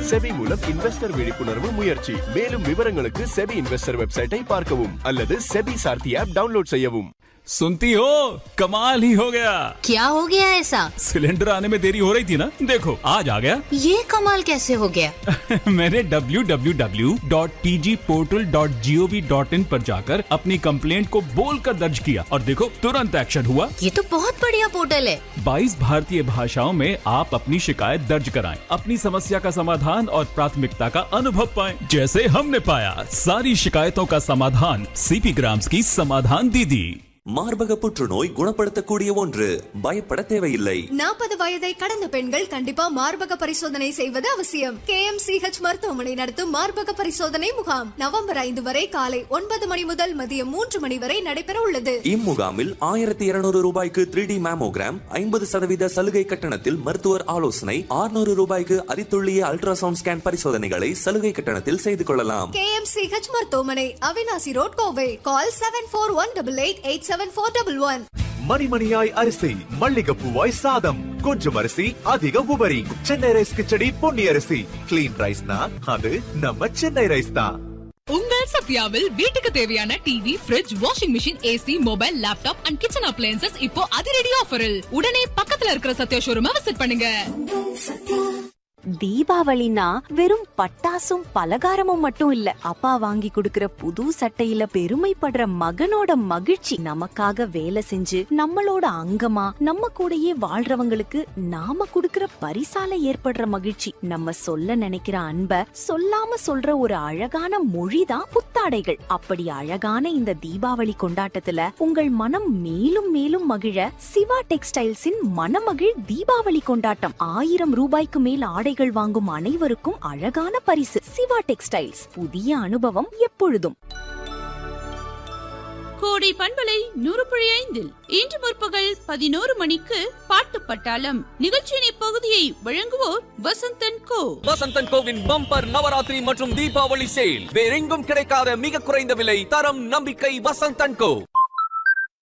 SEBI மூலம் investor விழிப்புணர்வு முயற்சி மேலும் விவரங்களுக்கு செபி இன்வெஸ்டர் வெப்சைட்டை பார்க்கவும் அல்லது செபி சார்த்தி ஆப் டவுன்லோட் செய்யவும் सुनती हो कमाल ही हो गया क्या हो गया ऐसा सिलेंडर आने में देरी हो रही थी ना देखो आज आ गया ये कमाल कैसे हो गया मैंने www.tgportal.gov.in पर जाकर अपनी कंप्लेंट को बोलकर दर्ज किया और देखो तुरंत एक्शन हुआ ये तो बहुत बढ़िया पोर्टल है 22 भारतीय भाषाओं में आप अपनी शिकायत दर्ज कराएं, अपनी समस्या का समाधान और प्राथमिकता का अनुभव पाएं, जैसे हमने पाया सारी शिकायतों का समाधान सीपी ग्राम्स की समाधान दीदी மார்பக புற்றுநோய் குணப்படுத்தக்கூடிய ஒன்று பயப்பட தேவையில்லை நாற்பது வயதை கடந்த பெண்கள் கண்டிப்பா மார்பக பரிசோதனை செய்வது அவசியம் கே எம் சி ஹெச் மருத்துவமனை நடத்தும் மார்பக பரிசோதனை முகாம் நவம்பர் ஐந்து வரை காலை ஒன்பது மணி முதல் மதியம் மூன்று மணி வரை நடைபெற உள்ளது இம்முகாமில் ஆயிரத்தி இருநூறு ரூபாய்க்கு த்ரீ டி மேமோகிராம் ஐம்பது சதவீத சலுகை கட்டணத்தில் மருத்துவர் ஆலோசனை ஆறுநூறு ரூபாய்க்கு அதித்துள்ளிய அல்ட்ராசவுண்ட் ஸ்கேன் பரிசோதனைகளை சலுகை கட்டணத்தில் செய்து கொள்ளலாம் கே எம் சி ஹெச் மருத்துவமனை Avinashi road Kovai call seven four one double eight eight seven four double one மணிமணியாய் அரிசி மல்லிகப்பூவாய் சாதம் கொஞ்சம் அரிசி அதிக உபரி சென்னை ரைஸ் கிச்சடி பொன்னி அரிசி கிளீன் ரைஸ்னா அது நம்ம சென்னை ரைஸ் தான் உங்கள் சத்யாவில் வீட்டுக்கு தேவையான TV fridge washing machine AC mobile laptop and kitchen appliances இப்போ அதிரடி ஆஃபரில் உடனே பக்கத்துல இருக்கிற சத்யா ஷோரூமை விசிட் பண்ணுங்க தீபாவளினா வெறும் பட்டாசும் பலகாரமும் மட்டும் இல்ல அப்பா வாங்கி கொடுக்கிற புது சட்டையில பெருமைப்படுற மகனோட மகிழ்ச்சி நமக்காக வேலை செஞ்சு நம்மளோட அங்கமா நம்ம கூடயே வாழ்றவங்களுக்கு நாம கொடுக்கிற பரிசால ஏற்படுற மகிழ்ச்சி நம்ம சொல்ல நினைக்கிற அன்ப சொல்லாம சொல்ற ஒரு அழகான மொழிதான் புத்தாடைகள் அப்படி அழகான இந்த தீபாவளி கொண்டாட்டத்துல உங்கள் மனம் மேலும் மேலும் மகிழ சிவா டெக்ஸ்டைல்ஸின் மனமகிழ் தீபாவளி கொண்டாட்டம் ஆயிரம் ரூபாய்க்கு மேல் ஆடைகள் வாங்கும் அனைவருக்கும் அழகான பரிசு சிவா டெக்ஸ்டைல்ஸ் புதிய அனுபவம் எப்பொழுதும் கோடை பண்பலை நூறு புள்ளி ஐந்தில் இன்று முற்பகல் பதினோரு மணிக்கு பாட்டு பட்டாளம் நிகழ்ச்சியின் இப்பகுதியை வழங்குவோர் வசந்தன் கோ வசந்தன் கோவின் பம்பர் நவராத்திரி மற்றும் தீபாவளி சேல் வேறெங்கும் கிடைக்காத மிக குறைந்த விலை தரம் நம்பிக்கை வசந்தன் கோ